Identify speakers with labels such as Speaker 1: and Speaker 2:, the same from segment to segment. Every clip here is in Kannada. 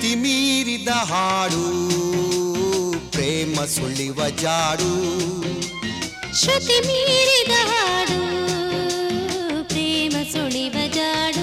Speaker 1: ಶ್ರುತಿ ಮೀರಿದ ಹಾಡು ಪ್ರೇಮ ಸುಳಿವ ಜಾಡು
Speaker 2: ಶ್ರುತಿ ಮೀರಿದ ಹಾಡು ಪ್ರೇಮ ಸುಳಿವ ಜಾಡು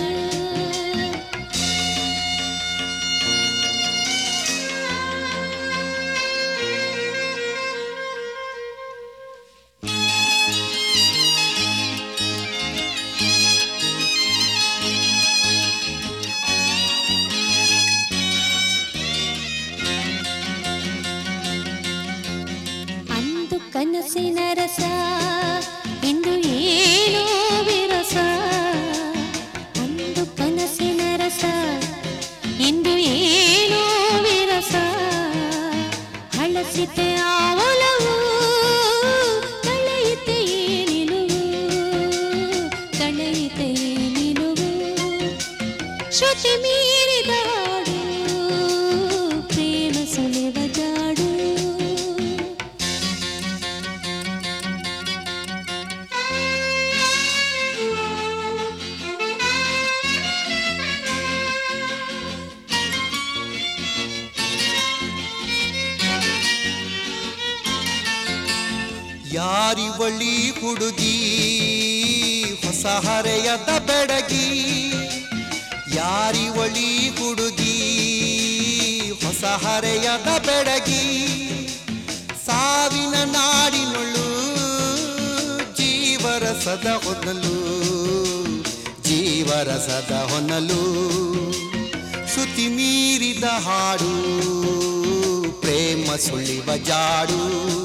Speaker 2: ಅಂದು ಕನಸಿನ ರಸ ಇಂದು ಏನೋ ವಿರಸ ಅಂದು ಕನಸಿನ ರಸ ಇಂದು ಏನೋ ವಿರಸ ಹಳಸಿತೆ ಆವಲವು ಕಳೆಯಿತೆ ನಿಲುವು ಕಳೆಯಿತೆ ನಿಲುವು ಶ್ರುತಿ ಮೀರಿದ ಹಾಡು ಪ್ರೇಮ ಸುಳಿವ ಜಾಡು
Speaker 1: ಯಾರಿವಳಿ ಹುಡುಗಿ ಹೊಸ ಹರೆಯದ ಬೆಡಗಿ ಯಾರಿವಳಿ ಹುಡುಗಿ ಹೊಸ ಹರೆಯದ ಬೆಡಗಿ ಸಾವಿನ ನಾಡಿನೊಳು ಜೀವರಸದ ಹೊನಲು ಜೀವರಸದ ಹೊನಲು ಶ್ರುತಿ ಮೀರಿದ ಹಾಡು ಪ್ರೇಮ ಸುಳಿವ ಜಾಡು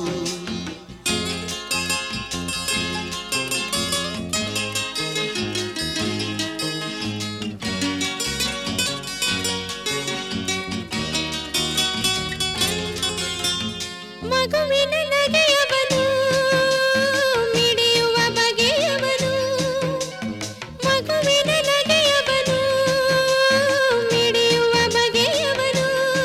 Speaker 2: ಮಗುವಿನ ನಗೆಯವನು ಮಿಡಿಯುವ ಬಗೆಯವನು ಮಗುವಿನ ನಗೆಯವನು ಮಿಡಿಯುವ ಬಗೆಯವನು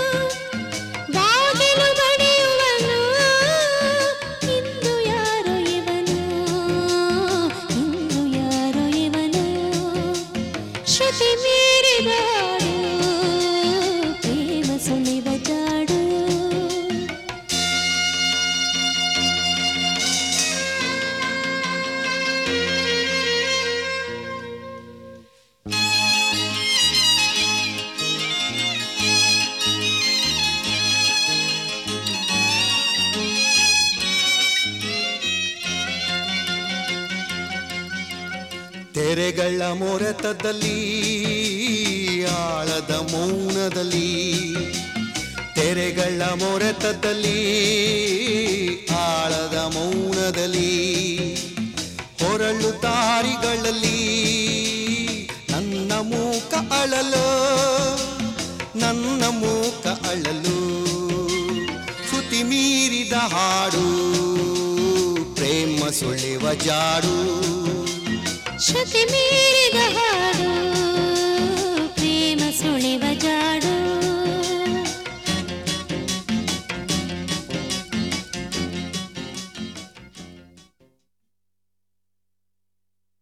Speaker 2: ಬಾಗಿಲು ಬಡಿಯುವನು ಇಂದು ಯಾರೋ ಇವನು ಇಂದು ಯಾರೋ ಇವನು ಶ್ರುತಿ ಮೀರಿದ ಹಾಡು, ಪ್ರೇಮ ಸುಳಿವ ಜಾಡು
Speaker 1: ತೆರೆಗಳ ಮೊರೆತದಲ್ಲಿ ಆಳದ ಮೌನದಲ್ಲಿ ತೆರೆಗಳ ಮೊರೆತದಲ್ಲಿ ಆಳದ ಮೌನದಲ್ಲಿ ಹೊರಳು ದಾರಿಗಳಲ್ಲಿ ನನ್ನ ಮೂಕ ಅಳಲು ನನ್ನ ಮೂಕ ಅಳಲು ಶ್ರುತಿ ಮೀರಿದ ಹಾಡು ಪ್ರೇಮ ಸುಳಿವ ಜಾಡು
Speaker 2: ಶ್ರುತಿ ಮೀರಿ